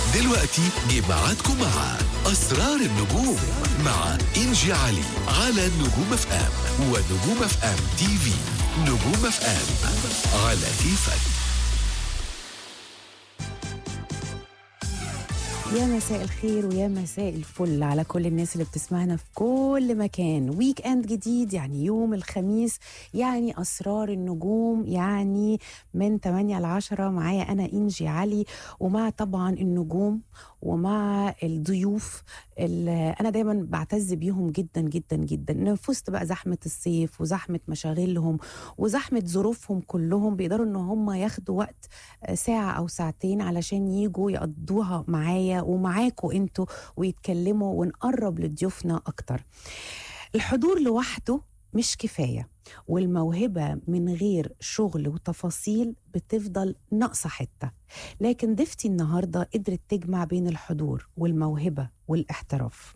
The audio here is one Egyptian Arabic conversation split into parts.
دلوقتي جه ميعادكم مع أسرار النجوم مع إنجي علي على نجوم اف ام ونجوم اف ام تي في نجوم اف ام على كيفك يا مساء الخير ويا مساء الفل على كل الناس اللي بتسمعنا في كل مكان ويك اند جديد يعني يوم الخميس يعني اسرار النجوم يعني من 8 ل 10 معايا انا انجي علي ومع طبعا النجوم ومع الضيوف اللي انا دايما بعتز بيهم جدا جدا جدا ان في وسط بقى زحمه الصيف وزحمه مشاغلهم وزحمه ظروفهم كلهم بيقدروا ان هم ياخدوا وقت ساعه او ساعتين علشان يجوا يقضوها معايا ومعاكوا انتوا ويتكلموا ونقرب لضيوفنا اكتر الحضور لوحده مش كفايه والموهبه من غير شغل وتفاصيل بتفضل ناقصه حته لكن ضيفتي النهارده قدرت تجمع بين الحضور والموهبه والاحتراف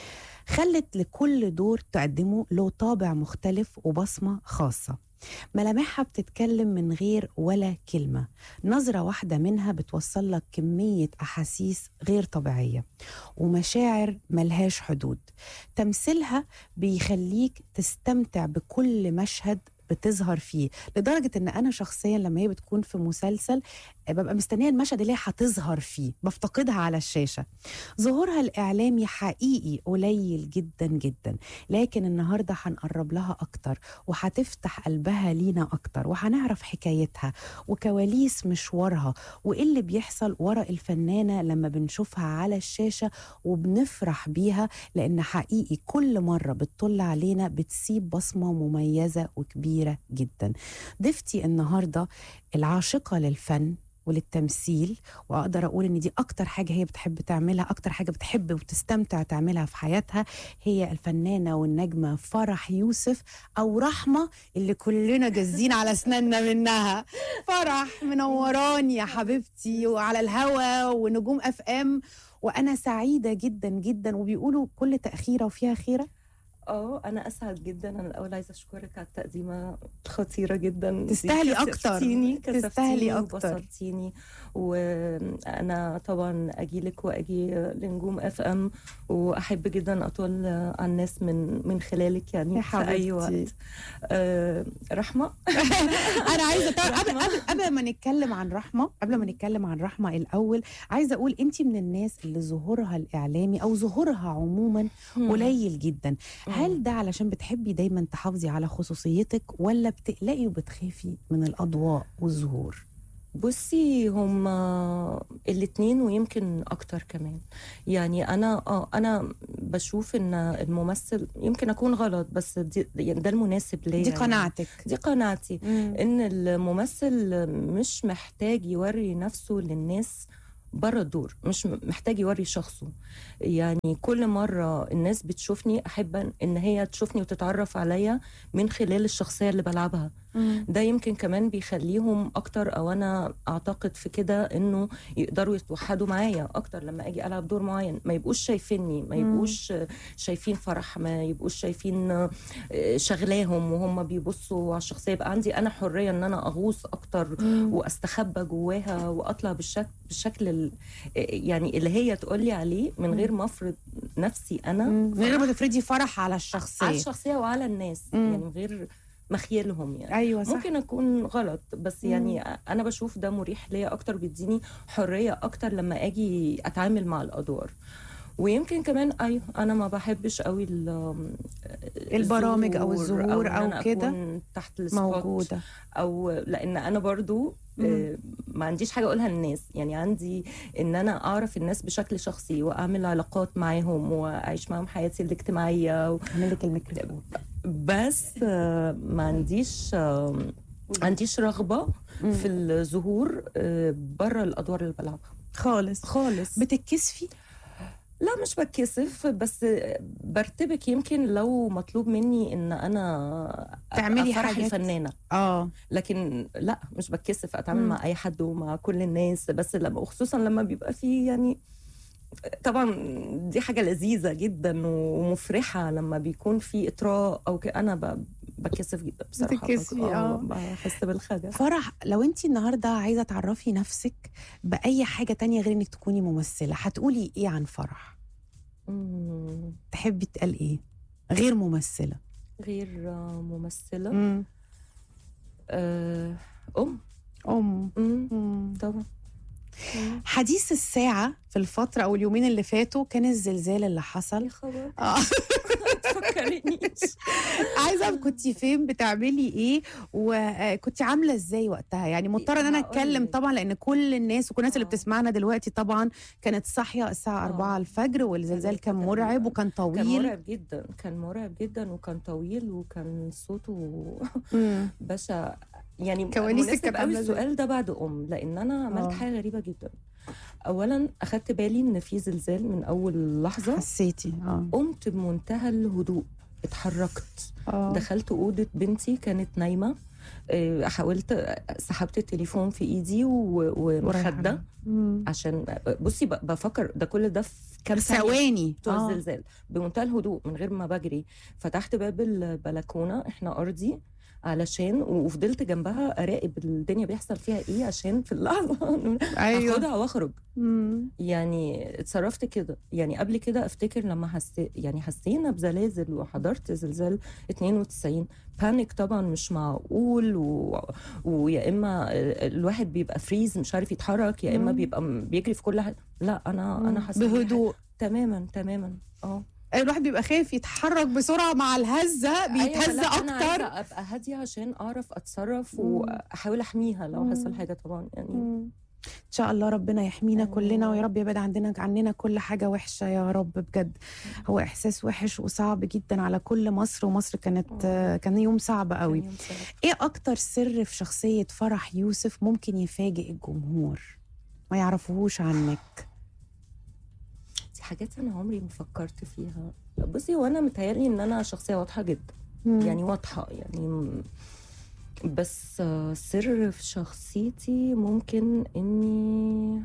خلت لكل دور تقدمه له طابع مختلف وبصمه خاصه ملامحها بتتكلم من غير ولا كلمة نظرة واحدة منها بتوصل لك كمية أحاسيس غير طبيعية ومشاعر ملهاش حدود تمثيلها بيخليك تستمتع بكل مشهد بتظهر فيه لدرجة ان انا شخصيا لما هي بتكون في مسلسل ببقى مستنية المشهد اللي هي هتظهر فيه بفتقدها على الشاشة ظهورها الإعلامي حقيقي قليل جدا جدا لكن النهاردة هنقرب لها أكتر وهتفتح قلبها لينا أكتر وهنعرف حكايتها وكواليس مشوارها وإيه اللي بيحصل ورا الفنانة لما بنشوفها على الشاشة وبنفرح بيها لأن حقيقي كل مرة بتطل علينا بتسيب بصمة مميزة وكبيرة جدا ضيفتي النهاردة العاشقة للفن وللتمثيل واقدر اقول ان دي اكتر حاجه هي بتحب تعملها اكتر حاجه بتحب وتستمتع تعملها في حياتها هي الفنانه والنجمه فرح يوسف او رحمه اللي كلنا جازين على اسناننا منها فرح منوراني يا حبيبتي وعلى الهوا ونجوم اف ام وانا سعيده جدا جدا وبيقولوا كل تاخيره وفيها خيره اه انا اسعد جدا انا الاول عايزه اشكرك على التقديمه خطيره جدا تستاهلي دي أكتر. كسفتيني تستاهلي كسفتيني أكتر. وبسطتيني وانا طبعا اجي لك واجي لنجوم اف ام واحب جدا اطول على الناس من من خلالك يعني يا في اي حبيبتي. وقت آه رحمه انا عايزه تعرف قبل, رحمة. قبل, قبل ما نتكلم عن رحمه قبل ما نتكلم عن رحمه الاول عايزه اقول انت من الناس اللي ظهورها الاعلامي او ظهورها عموما قليل جدا هل ده علشان بتحبي دايما تحافظي على خصوصيتك ولا بتقلقي وبتخافي من الاضواء والظهور بصي هما الاتنين ويمكن اكتر كمان يعني انا اه انا بشوف ان الممثل يمكن اكون غلط بس دي يعني ده المناسب ليا دي يعني. قناعتك دي قناعتي مم. ان الممثل مش محتاج يوري نفسه للناس بره الدور مش م- محتاج يوري شخصه يعني كل مرة الناس بتشوفني أحب إن هي تشوفني وتتعرف عليا من خلال الشخصية اللي بلعبها مم. ده يمكن كمان بيخليهم اكتر او انا اعتقد في كده انه يقدروا يتوحدوا معايا اكتر لما اجي العب دور معين ما يبقوش شايفيني ما مم. يبقوش شايفين فرح ما يبقوش شايفين شغلاهم وهم بيبصوا على الشخصيه يبقى عندي انا حريه ان انا اغوص اكتر مم. واستخبى جواها واطلع بالشكل بالشكل ال- يعني اللي هي تقول لي عليه من غير ما افرض نفسي انا مم. من غير فرح ما تفرضي فرح على على الشخصيه الشخصيه وعلى الناس مم. يعني من غير مخيلهم يعني ايوه صح ممكن اكون غلط بس يعني انا بشوف ده مريح ليا اكتر بيديني حريه اكتر لما اجي اتعامل مع الادوار ويمكن كمان ايوه انا ما بحبش قوي ال- البرامج أو الظهور إن أو أنا كده أكون تحت السبوت موجوده او لان انا برضو مم. آه، ما عنديش حاجه اقولها للناس يعني عندي ان انا اعرف الناس بشكل شخصي واعمل علاقات معاهم واعيش معاهم حياتي الاجتماعيه و- اعمل لك الميكروفون بس آه، ما عنديش آه، ما عنديش رغبه مم. في الظهور بره الادوار اللي بلعبها خالص خالص بتتكسفي لا مش بتكسف بس برتبك يمكن لو مطلوب مني ان انا تعملي أفرح حاجات. الفنانه اه لكن لا مش بتكسف اتعامل مم. مع اي حد ومع كل الناس بس لما وخصوصا لما بيبقى فيه يعني طبعا دي حاجه لذيذه جدا ومفرحه لما بيكون في اطراء او ك- انا ب- بتكسف جدا بصراحه بتتكسفي، بك- آه. بحس بالخجل فرح لو انت النهارده عايزه تعرفي نفسك باي حاجه تانية غير انك تكوني ممثله هتقولي ايه عن فرح مم. تحبي تقال ايه غير ممثله غير آه، ممثله مم. آه، ام ام مم. مم. طبعا مم. حديث الساعه في الفتره او اليومين اللي فاتوا كان الزلزال اللي حصل يا خبر اه تفكرنيش عايزه اعرف كنتي فين بتعملي ايه وكنتي عامله ازاي وقتها يعني مضطره ان انا هقولك. اتكلم طبعا لان كل الناس وكل الناس اللي آه. بتسمعنا دلوقتي طبعا كانت صاحيه الساعه آه. 4 الفجر والزلزال كان كان- مرعب وكان كان طويل مرعب جدا كان مرعب جدا وكان طويل وكان صوته مم. بشع يعني كواليسك مناسب كانت قوي عاملة إزاي؟ السؤال ده بعد ام لان انا عملت آه. حاجه غريبه جدا اولا اخدت بالي ان في زلزال من اول لحظه حسيتي اه قمت بمنتهى الهدوء اتحركت اه دخلت اوضه بنتي كانت نايمه آه، حاولت سحبت التليفون في ايدي و- ومخده مم. عشان بصي ب- بفكر ده كل ده في كام ثانيه ثواني بتوع آه. الزلزال بمنتهى الهدوء من غير ما بجري فتحت باب البلكونه احنا ارضي علشان وفضلت جنبها اراقب الدنيا بيحصل فيها ايه عشان في اللحظه ايوه اخدها واخرج مم. يعني اتصرفت كده يعني قبل كده افتكر لما حسي يعني حسينا بزلازل وحضرت زلزال 92 بانيك طبعا مش معقول و... ويا اما الواحد بيبقى فريز مش عارف يتحرك يا اما مم. بيبقى م- بيجري في كل حاجه لا انا انا حسيت بهدوء تماما تماما اه الواحد بيبقى خايف يتحرك بسرعه مع الهزه بيتهز أيوة لا، أنا اكتر عايزة ابقى هاديه عشان اعرف اتصرف مم. واحاول احميها لو مم. حصل حاجه طبعا يعني مم. ان شاء الله ربنا يحمينا آمين. كلنا ويا رب يبعد عندنا عننا كل حاجه وحشه يا رب بجد هو احساس وحش وصعب جدا على كل مصر ومصر كانت آه. كان يوم صعب كان قوي يوم صعب. ايه اكتر سر في شخصيه فرح يوسف ممكن يفاجئ الجمهور ما يعرفوهوش عنك دي حاجات انا عمري ما فكرت فيها بصي هو انا متهيألي ان انا شخصيه واضحه جدا مم. يعني واضحه يعني م- بس آه، سر في شخصيتي ممكن اني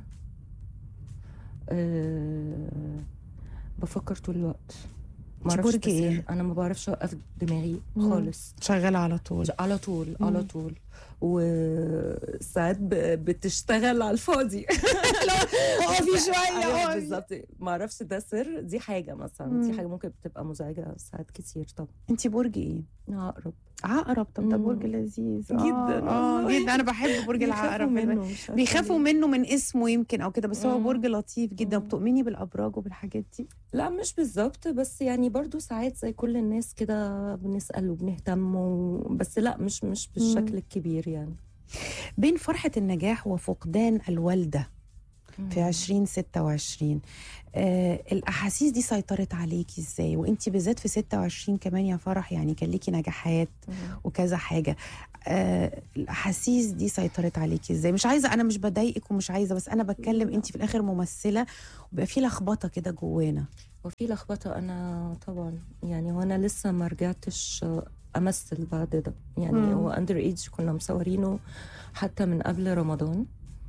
أه بفكر طول الوقت ما أنت اعرفش برج إيه؟ ده سر. انا ما بعرفش اوقف دماغي مم. خالص شغاله على طول على طول مم. على طول وساعات ب- بتشتغل على الفاضي اقفي شويه أيوة اقفي. بالظبط ما اعرفش ده سر دي حاجه مثلا مم. دي حاجه ممكن بتبقى مزعجه ساعات كتير طبعا انت برج ايه عقرب عقرب طب ده مم. برج لذيذ جداً، اه والله. جدا انا بحب برج بيخافوا العقرب منه مش عارفة بيخافوا ليه. منه من اسمه يمكن او كده بس هو مم. برج لطيف جدا مم. بتؤمني بالابراج وبالحاجات دي لا مش بالظبط بس يعني برضو ساعات زي كل الناس كده بنسال وبنهتم و... بس لا مش مش بالشكل الكبير يعني بين فرحه النجاح وفقدان الوالده في 2026 آه الاحاسيس دي سيطرت عليكي ازاي وانت بالذات في 26 كمان يا فرح يعني كان ليكي نجاحات مم. وكذا حاجه آه الاحاسيس دي سيطرت عليكي ازاي مش عايزه انا مش بضايقك ومش عايزه بس انا بتكلم لا. انت في الاخر ممثله وبيبقى في لخبطه كده جوانا وفي لخبطه انا طبعا يعني وانا لسه ما رجعتش امثل بعد ده يعني مم. هو اندر ايج كنا مصورينه حتى من قبل رمضان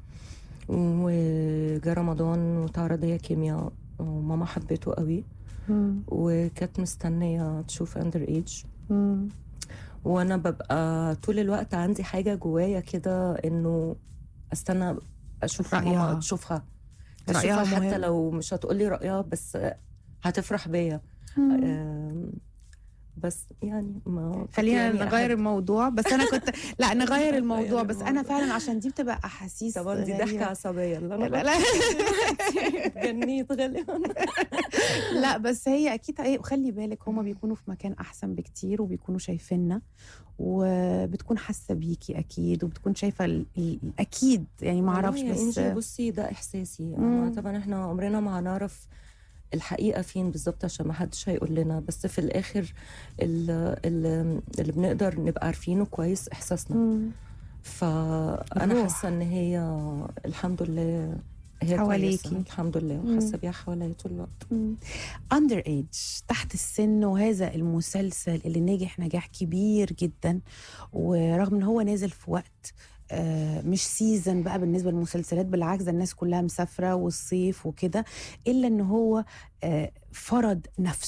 وجا رمضان واتعرض هي كيمياء وماما حبيته قوي مم. وكانت مستنيه تشوف اندر ايج مم. وانا ببقى طول الوقت عندي حاجه جوايا كده انه استنى اشوف رأيها. ماما تشوفها رأيها تشوفها حتى مهم. لو مش هتقولي رايها بس هتفرح بيا مم. آم، بس يعني ما خلينا يعني نغير أحب- الموضوع بس انا كنت لا نغير الموضوع نغير بس انا الموضوع. فعلا عشان دي بتبقى احاسيس طبعا دي غريبة. ضحكه عصبيه اللي انا لا لا جنيت غالبا لا بس هي اكيد ايه وخلي بالك هما بيكونوا في مكان احسن بكتير وبيكونوا شايفيننا وبتكون حاسه بيكي اكيد وبتكون شايفه ال- ال- اكيد يعني ما اعرفش والله يا بس إنجي بصي ده احساسي مم. أنا طبعا احنا عمرنا ما هنعرف الحقيقه فين بالظبط عشان ما حدش هيقول لنا بس في الاخر ال- ال- اللي بنقدر نبقى عارفينه كويس احساسنا مم. فانا الروح. حاسه ان هي الحمد لله هي حواليكي. كويسة الحمد لله مم. وحاسه بيها حواليا طول الوقت اندر ايج تحت السن وهذا المسلسل اللي نجح نجاح كبير جدا ورغم ان هو نازل في وقت آه، مش سيزن بقى بالنسبه للمسلسلات بالعكس ده الناس كلها مسافره والصيف وكده الا ان هو آه، فرض نفسه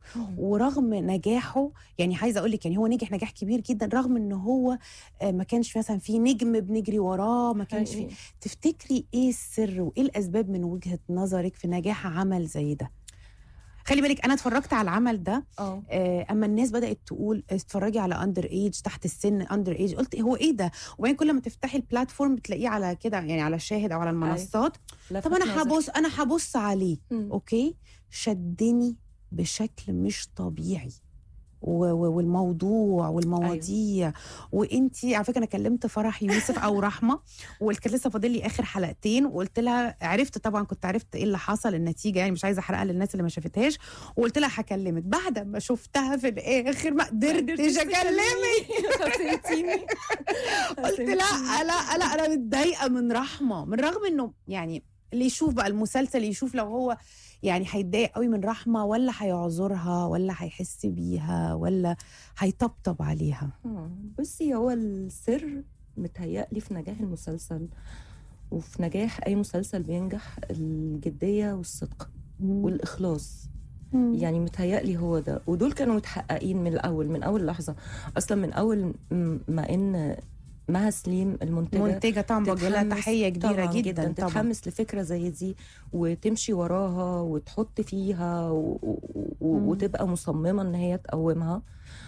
ورغم نجاحه يعني عايزه اقول لك يعني هو نجح نجاح كبير جدا رغم ان هو آه، ما كانش مثلا في نجم بنجري وراه ما كانش في حقيقي. تفتكري ايه السر وايه الاسباب من وجهه نظرك في نجاح عمل زي ده خلي بالك انا اتفرجت على العمل ده اه آه، اما الناس بدات تقول اتفرجي على اندر ايج تحت السن اندر ايج قلت هو ايه ده وبعدين كل ما تفتحي البلاتفورم بتلاقيه على كده يعني على شاهد او على المنصات لفت طب انا نظري. هبص انا هبص عليه مم. اوكي شدني بشكل مش طبيعي و- و- والموضوع والمواضيع أيوة. وانتي على فكره انا كلمت فرح يوسف او رحمه وكان لسه فاضل لي اخر حلقتين وقلت لها عرفت طبعا كنت عرفت ايه اللي حصل النتيجه يعني مش عايزه احرقها للناس اللي ما شافتهاش وقلت لها هكلمك بعد ما شفتها في الاخر ما قدرتش اكلمك خسرتيني قلت لا لا لا انا متضايقه من رحمه من رغم انه يعني اللي يشوف بقى المسلسل يشوف لو هو يعني هيتضايق قوي من رحمه ولا هيعذرها ولا هيحس بيها ولا هيطبطب عليها آه، بصي هو السر متهيألي في نجاح المسلسل وفي نجاح أي مسلسل بينجح الجدية والصدق والإخلاص يعني متهيألي هو ده ودول كانوا متحققين من الأول من أول لحظة أصلا من أول م- ما إن مها سليم المنتجة منتجه طبعا بوجه لها تتحمس- تحيه كبيره طبعاً جدا, طبعا تتحمس لفكره زي دي وتمشي وراها وتحط فيها و... و... مم. وتبقى مصممه ان هي تقومها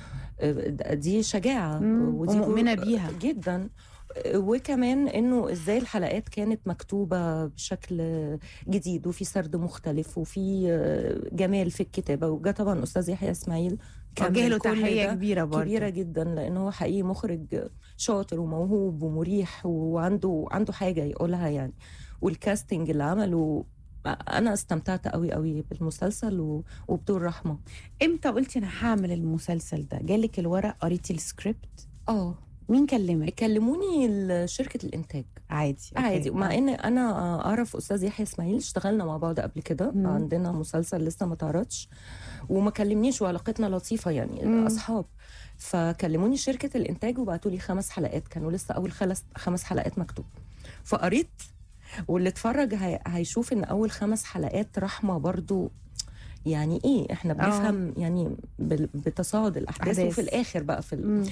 آه، دي شجاعه مم. ودي ومؤمنة بيها. جدا آه، وكمان انه ازاي الحلقات كانت مكتوبه بشكل جديد وفي سرد مختلف وفي آه، جمال في الكتابه وجا طبعا استاذ يحيى اسماعيل كمل وجه له كل تحيه ده. كبيره برضه كبيره جدا لان هو حقيقي مخرج شاطر وموهوب ومريح وعنده عنده حاجه يقولها يعني والكاستنج اللي عمله انا استمتعت قوي قوي بالمسلسل و- وبدور رحمه امتى قلتي انا هعمل المسلسل ده جالك الورق قريتي السكريبت اه مين كلمك كلموني ال- شركه الانتاج عادي أوكي. عادي مع آه. ان انا اعرف استاذ يحيى اسماعيل اشتغلنا مع بعض قبل كده مم. عندنا مسلسل لسه ما اتعرضش وما كلمنيش وعلاقتنا لطيفه يعني مم. اصحاب فكلموني شركه الانتاج وبعتوا لي خمس حلقات كانوا لسه اول خلص خمس حلقات مكتوب فقريت واللي اتفرج هي... هيشوف ان اول خمس حلقات رحمه برضو يعني ايه احنا بنفهم يعني بال- بتصاعد الاحداث أحداث. وفي الاخر بقى في ال... مم.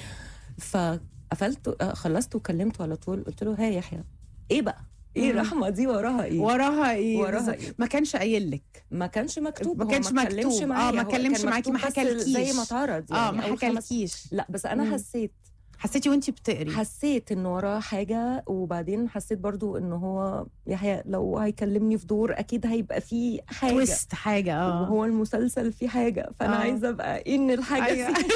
فقفلت آه، خلصت وكلمته على طول قلت له ها يحيى ايه بقى ايه مم. رحمه دي وراها ايه وراها ايه وراها بالظبط. إيه؟ ما كانش قايل لك ما كانش مكتوب ما هو كانش اتكلمش مكتوب. آه، معايا، ما هو اتكلمش كان معاكي، ما مكتوب بس حكالكيش. زي ما اتعرض اه يعني ما أول خمس- حكالكيش لا بس انا مم. حسيت حسيتي وانتي بتقري حسيت ان وراه حاجه وبعدين حسيت برضو ان هو يحيى لو هيكلمني في دور اكيد هيبقى فيه حاجه تويست حاجه اه وهو المسلسل فيه حاجه فانا آه. عايزه ابقى ان الحاجه أيوة. دي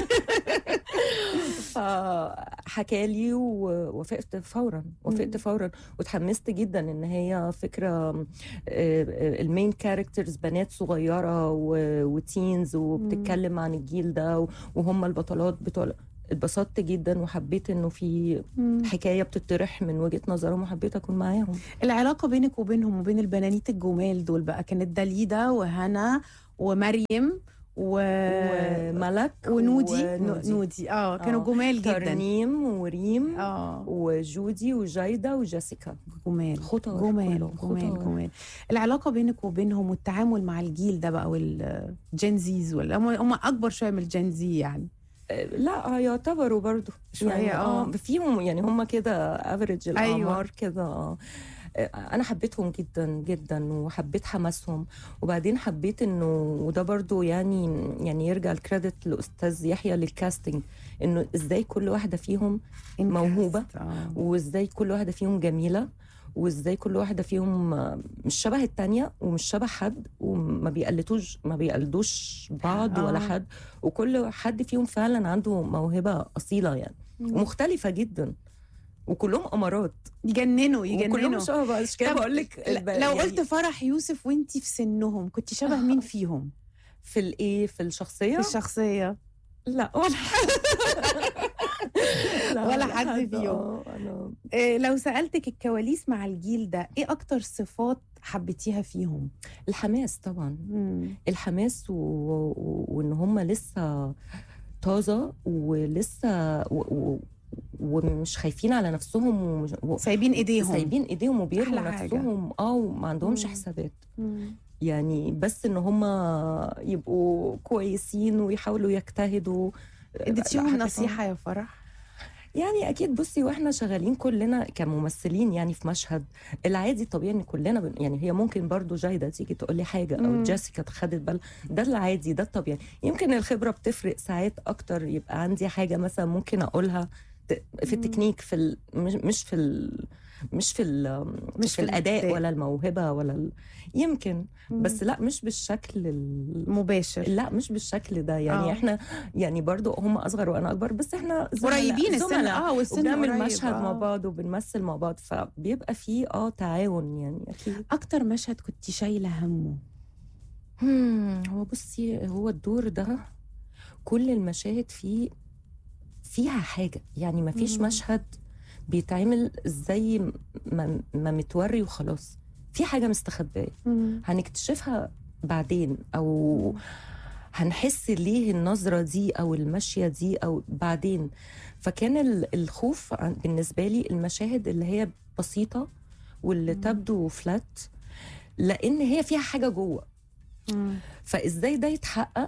فحكى لي ووافقت فورا وافقت مم. فورا وتحمست جدا ان هي فكره آه، آه، المين كاركترز بنات صغيره و- وتينز وبتتكلم عن الجيل ده وهم البطلات بتوع اتبسطت جدا وحبيت انه في مم. حكايه بتطرح من وجهه نظرهم وحبيت اكون معاهم العلاقه بينك وبينهم وبين البنانيت الجمال دول بقى كانت داليدا وهنا ومريم و... وملك ونودي ونودي. نودي اه كانوا آه. جمال جدا ترنيم وريم اه وجودي وجايده وجيسيكا جمال خطر جمال كلهم، جمال خطر. جمال العلاقه بينك وبينهم والتعامل مع الجيل ده بقى والجنزيز ولا هم هم اكبر شويه من الجنزي يعني آه، لا يعتبروا برضو شوية، يعني آه. فيهم يعني هم كده افريج أيوة. الاعمار كده آه. آه، انا حبيتهم جدا جدا وحبيت حماسهم وبعدين حبيت انه وده برضو يعني يعني يرجع الكريدت لاستاذ يحيى للكاستنج انه ازاي كل واحده فيهم موهوبة. آه. وازاي كل واحده فيهم جميله وازاي كل واحده فيهم مش شبه التانية ومش شبه حد وما بيقلدوش ما بيقلدوش بعض آه. ولا حد وكل حد فيهم فعلا عنده موهبه اصيله يعني ومختلفه جدا وكلهم امارات يجننوا وكلهم يجننوا شبه بعض عشان كده طب بقول لك ل- لو قلت فرح يوسف وانتي في سنهم كنت شبه مين فيهم في الايه في الشخصيه في الشخصيه لا ولا لا، ولا حد فيهم. آه، أنا إيه لو سالتك الكواليس مع الجيل ده ايه اكتر صفات حبيتيها فيهم الحماس طبعا مم. الحماس و... و... وان هم لسه طازه ولسه و... و... ومش خايفين على نفسهم ومش... و... سايبين ايديهم سايبين ايديهم وبيرموا أحلى حاجة. نفسهم اه وما عندهمش مم. حسابات مم. يعني بس ان هم يبقوا كويسين ويحاولوا يجتهدوا اديتيهم حاجة نصيحه يا فرح يعني اكيد بصي واحنا شغالين كلنا كممثلين يعني في مشهد العادي الطبيعي ان كلنا بن يعني هي ممكن برضو جايده تيجي تقول لي حاجه او مم. جيسيكا خدت بال ده العادي ده الطبيعي يمكن الخبره بتفرق ساعات اكتر يبقى عندي حاجه مثلا ممكن اقولها ت- في مم. التكنيك في ال مش مش في ال مش في ال مش مش في في الاداء الأداء. ولا الموهبه ولا ال يمكن بس لا مش بالشكل ال... مباشر لا مش بالشكل ده يعني آه. احنا يعني برضو هم اصغر وانا اكبر بس احنا زملاء- قريبين السن زملاء. اه والسن وبنعمل قريب، مشهد مع آه. بعض وبنمثل مع بعض فبيبقى فيه اه تعاون يعني اكيد اكتر مشهد كنت شايله همه هم، هو بصي هو الدور ده كل المشاهد فيه فيها حاجه يعني ما فيش مم. مشهد بيتعمل زي ما, ما متوري وخلاص في حاجه مستخبيه هنكتشفها بعدين او هنحس ليه النظرة دي أو المشية دي أو بعدين فكان ال- الخوف عن- بالنسبة لي المشاهد اللي هي بسيطة واللي مم. تبدو فلات لأن هي فيها حاجة جوه مم. فإزاي ده يتحقق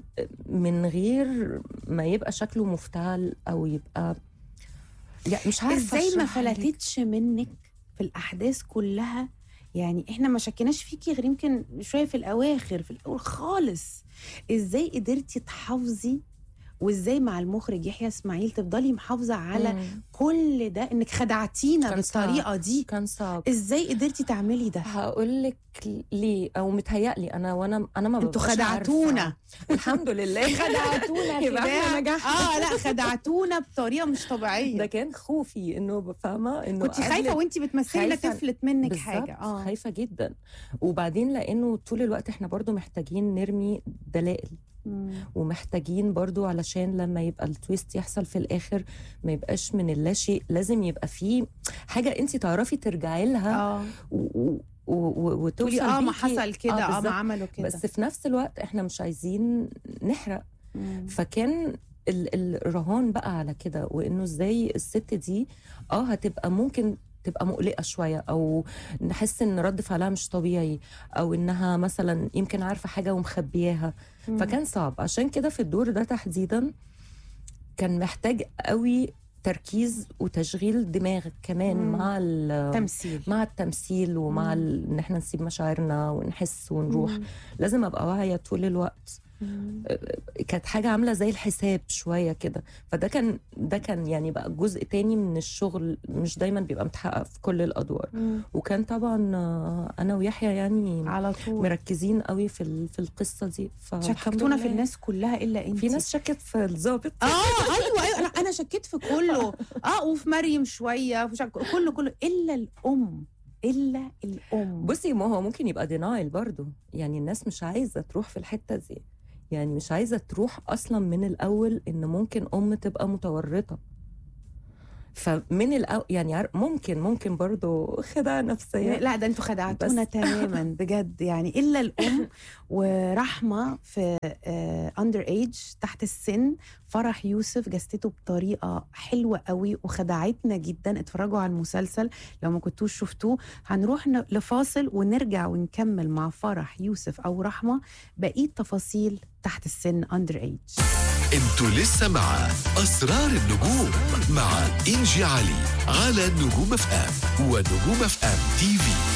من غير ما يبقى شكله مفتعل أو يبقى يعني مش عارفة ازاي ما أشرحها لك. فلتتش منك في الاحداث كلها يعني احنا ما شكناش فيكي غير يمكن شويه في الاواخر في الاول خالص ازاي قدرتي تحافظي وازاي مع المخرج يحيى اسماعيل تفضلي محافظه على مم. كل ده انك خدعتينا كان صعب. بالطريقه دي كان صعب ازاي قدرتي تعملي ده هقول لك ليه او متهيألي انا وانا انا ما انتوا ببقاش خدعتونا. عارفة. الحمد لله خدعتونا يبقى احنا خداع. نجحنا اه لا خدعتونا بطريقه مش ده طبيعيه كان خوفي انه فاهمه انه كنت خايفه قبل- وانت بتمثلي لا خايفة- تفلت منك بالظبط، حاجه اه خايفه جدا وبعدين لانه طول الوقت احنا برضو محتاجين نرمي دلائل مم. ومحتاجين برضو علشان لما يبقى التويست يحصل في الاخر ما يبقاش من اللا شيء لازم يبقى فيه حاجه انت تعرفي ترجعي لها اه و- و- و- وتوصل تقولي اه ما بيكي- حصل كده اه, بالظبط. ما عملوا كده بس في نفس الوقت احنا مش عايزين نحرق مم. فكان ال- الرهان بقى على كده وانه ازاي الست دي اه هتبقى ممكن تبقى مقلقه شويه او نحس ان رد فعلها مش طبيعي او انها مثلا يمكن عارفه حاجه ومخبياها مم. فكان صعب عشان كده في الدور ده تحديدا كان محتاج قوي تركيز وتشغيل دماغ كمان مم. مع ال- تمثيل مع التمثيل ومع مم. ال- ان احنا نسيب مشاعرنا ونحس ونروح مم. لازم ابقى واعيه طول الوقت مم. كانت حاجه عامله زي الحساب شويه كده فده كان ده كان يعني بقى جزء تاني من الشغل مش دايما بيبقى متحقق في كل الادوار مم. وكان طبعا آه، انا ويحيى يعني على طول مركزين قوي في ال- في القصه دي فالحمد شككتونا في لله. الناس كلها الا انت في ناس شكت في الظابط اه ايوه ايوه لا انا شكيت في كله اه وفي مريم شويه وفي شك... كله كله الا الام الا الام بصي ما هو ممكن يبقى دينايل برضو يعني الناس مش عايزه تروح في الحته دي يعني مش عايزه تروح اصلا من الاول ان ممكن ام تبقى متورطه فمن الأول يعني عار- ممكن ممكن برضو خدعه نفسيه لا ده انتوا خدعتونا بس. تماما بجد يعني الا الام ورحمه في اندر ايج تحت السن فرح يوسف جسته بطريقه حلوه قوي وخدعتنا جدا اتفرجوا على المسلسل لو ما كنتوش شفتوه هنروح ن- لفاصل ونرجع ونكمل مع فرح يوسف او رحمه بقيه تفاصيل تحت السن اندر ايج انتوا لسه مع اسرار النجوم مع انجي علي على نجوم اف ام ونجوم اف ام تي في